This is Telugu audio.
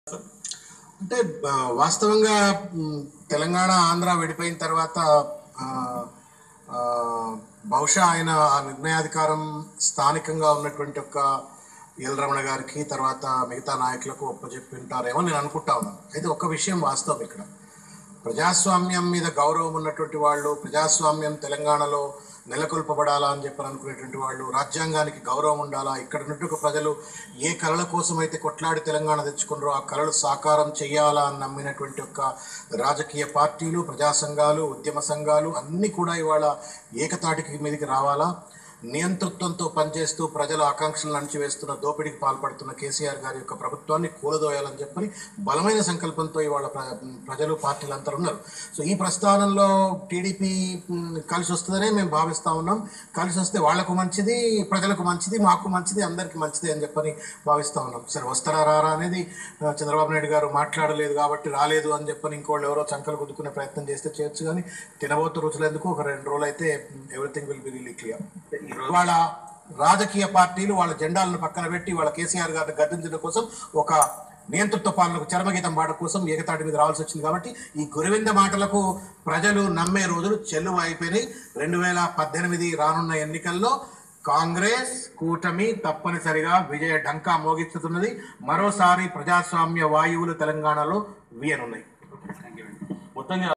అంటే ఆ, వాస్తవంగా మ్, తెలంగాణ ఆంధ్ర విడిపోయిన తర్వాత ఆ, ఆ, బహుశా ఆయన ఆ నిర్ణయాధికారం స్థానికంగా ఉన్నటువంటి ఒక ఎల్ రమణ గారికి తర్వాత మిగతా నాయకులకు ఒప్పచెప్పి ఉంటారేమో నేను అనుకుంటా ఉన్నాను అయితే ఒక విషయం వాస్తవం ఇక్కడ ప్రజాస్వామ్యం మీద గౌరవం ఉన్నటువంటి వాళ్ళు ప్రజాస్వామ్యం తెలంగాణలో నెలకొల్పబడాలా అని చెప్పి అనుకునేటువంటి వాళ్ళు రాజ్యాంగానికి గౌరవం ఉండాలా ఇక్కడ ఉన్నట్టు ప్రజలు ఏ కళల కోసం అయితే కొట్లాడి తెలంగాణ తెచ్చుకున్నారో ఆ కళలు సాకారం చేయాలా అని నమ్మినటువంటి ఒక రాజకీయ పార్టీలు ప్రజా సంఘాలు ఉద్యమ సంఘాలు అన్నీ కూడా ఇవాళ ఏకతాటికి మీదకి రావాలా నియంతృత్వంతో పనిచేస్తూ ప్రజల ఆకాంక్షలను అణచివేస్తున్న దోపిడీకి పాల్పడుతున్న కేసీఆర్ గారి యొక్క ప్రభుత్వాన్ని కూలదోయాలని చెప్పని బలమైన సంకల్పంతో ఇవాళ ప్ర- ప్రజలు పార్టీలు అంతా ఉన్నారు సో ఈ ప్రస్థానంలో టీడీపీ మ్, కలిసి వస్తుందనే మేము భావిస్తా ఉన్నాం కలిసి వస్తే వాళ్లకు మంచిది ప్రజలకు మంచిది మాకు మంచిది అందరికీ మంచిది అని చెప్పని భావిస్తా ఉన్నాం సరే వస్తారా రారా అనేది ఆ, చంద్రబాబు నాయుడు గారు మాట్లాడలేదు కాబట్టి రాలేదు అని చెప్పని ఇంకోళ్ళు ఎవరో చంకలు గుద్దుకునే ప్రయత్నం చేస్తే చేయొచ్చు కానీ తినబోతు రుచులు ఎందుకు ఒక రెండు రోజులు అయితే everything will be really clear వాళ్ళ రాజకీయ పార్టీలు వాళ్ళ జెండాలను పక్కన పెట్టి వాళ్ళ కేసీఆర్ గారిని గద్దించడం కోసం ఒక నియంతృత్వ పాలనకు చరమగీతం పాట కోసం ఏకతాటి మీద రావాల్సి వచ్చింది కాబట్టి ఈ గురువింద మాటలకు ప్రజలు నమ్మే రోజులు చెల్లువ అయిపోయినాయి రెండు వేల పద్దెనిమిది రానున్న ఎన్నికల్లో కాంగ్రెస్ కూటమి తప్పనిసరిగా విజయ ఢంకా మోగిస్తున్నది మరోసారి ప్రజాస్వామ్య వాయువులు తెలంగాణలో వీయనున్నాయి మొత్తంగా